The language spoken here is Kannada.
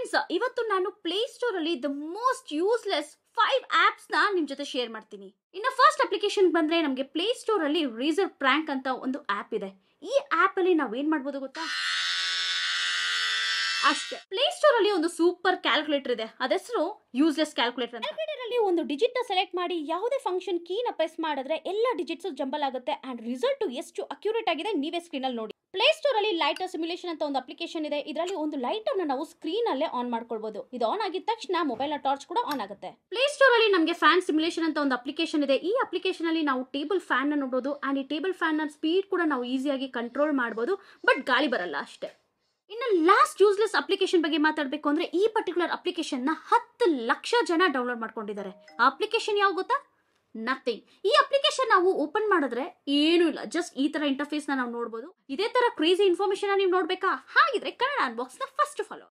ಫ್ರೆಂಡ್ಸ್ ಇವತ್ತು ನಾನು ಪ್ಲೇ ಸ್ಟೋರ್ ಅಲ್ಲಿ the most useless five apps ನ ನಿಮ್ ಜೊತೆ ಶೇರ್ ಮಾಡ್ತೀನಿ ಇನ್ನು ಫಸ್ಟ್ ಅಪ್ಲಿಕೇಶನ್ ಬಂದ್ರೆ ನಮಗೆ ಪ್ಲೇ ಸ್ಟೋರ್ ಅಲ್ಲಿ ರೀಸರ್ ಪ್ರ್ಯಾಂಕ್ ಅಂತ ಒಂದು ಆಪ್ ಇದೆ ಈ ಆಪ್ ಅಲ್ಲಿ ನಾವ್ ಏನ್ ಮಾಡ್ಬೋದು ಗೊತ್ತಾ ಅಷ್ಟೇ ಪ್ಲೇ ಸ್ಟೋರ್ ಅಲ್ಲಿ ಒಂದು ಸೂಪರ್ ಕ್ಯಾಲ್ಕುಲೇಟರ್ ಇದೆ ಅದೆಸರು ಯೂಸ್ಲೆಸ್ ಕ್ಯಾಲ್ಕುಲೇಟರ್ ಕ್ಯಾಲ್ಕುಲೇಟರ್ ಅಲ್ಲಿ ಒಂದು ಡಿಜಿಟ್ ನ ಸೆಲೆಕ್ಟ್ ಮಾಡಿ ಯಾವುದೇ ಫಂಕ್ಷನ್ ಕೀನ ಪ್ರೆಸ್ ಮಾಡಿದ್ರೆ ಎಲ್ಲ ಡಿಜಿಟ್ಸ್ ಜಂಬಲ್ ಆಗುತ್ತೆ ಅಂಡ್ ರಿಸಲ್ಟ್ ಎಷ್ಟು ಅಕ್ಯುರೇಟ್ ಆಗಿದೆ ನೀವೇ ಸ್ಕ್ರೀನ್ ಅಲ್ಲಿ ನೋಡಿ ಪ್ಲೇ ಸ್ಟೋರ್ ಅಲ್ಲಿ ಲೈಟ್ ಸಿಮ್ಯುಲೇಷನ್ ಅಂತ ಒಂದು ಅಪ್ಲಿಕೇಶನ್ ಇದೆ ಇದರಲ್ಲಿ ಒಂದು ಲೈಟ್ ಅನ್ನ ನಾವು ಸ್ಕ್ರೀನ್ ಅಲ್ಲೇ ಆನ್ ಮಾಡ್ಕೊಳ್ಬಹುದು ಇದು ಆನ್ ಆಗಿದ ತಕ್ಷಣ ಮೊಬೈಲ್ ನ ಟಾರ್ಚ್ ಕೂಡ ಆನ್ ಆಗುತ್ತೆ ಪ್ಲೇ ಸ್ಟೋರ್ ಅಲ್ಲಿ ನಮಗೆ ಫ್ಯಾನ್ ಸಿಮ್ಯುಲೇಷನ್ ಅಂತ ಒಂದು ಅಪ್ಲಿಕೇಶನ್ ಇದೆ ಈ ಅಪ್ಲಿಕೇಶನ್ ಅಲ್ಲಿ ನಾವು ಟೇಬಲ್ ಫ್ಯಾನ್ ನ ನೋಡಬಹುದು ಅಂಡ್ ಈ ಟೇಬಲ್ ಫ್ಯಾನ್ ನ ಸ್ಪೀಡ್ ಕೂಡ ನಾವು ಈಸಿಯಾಗಿ ಕಂಟ್ರೋಲ್ ಮಾಡಬಹುದು ಬಟ್ ಗಾಳಿ ಬರಲ್ಲ ಅಷ್ಟೇ ಇನ್ನು ಲಾಸ್ಟ್ ಯೂಸ್ಲೆಸ್ ಅಪ್ಲಿಕೇಶನ್ ಬಗ್ಗೆ ಮಾತಾಡಬೇಕು ಅಂದ್ರೆ ಈ ಪರ್ಟಿಕ್ಯುಲರ್ ಅಪ್ಲಿಕೇಶನ್ ನ ಹತ್ತು ಲಕ್ಷ ಜನ ಡೌನ್ಲೋಡ್ ಮಾಡ್ಕೊಂಡಿದ್ದಾರೆ ಆ ಅಪ್ಲಿಕೇಶನ್ ಯಾವ ಗೊತ್ತಾ ನಥಿಂಗ್ ಈ ಅಪ್ಲಿಕೇಶನ್ ನಾವು ಓಪನ್ ಮಾಡಿದ್ರೆ ಏನೂ ಇಲ್ಲ ಜಸ್ಟ್ ಈ ತರ ಇಂಟರ್ಫೇಸ್ ನ ನಾವು ನೋಡಬಹುದು ಇದೇ ತರ ಕ್ರೇಜಿ ಇನ್ಫಾರ್ಮೇಶನ್ ನೀವು ನೋಡ್ಬೇಕಾ ಹಾಗಿದ್ರೆ ಕನ್ನಡ ಅನ್ಬಾಕ್ಸ್ ನ ಫಸ್ಟ್ ಫಾಲೋ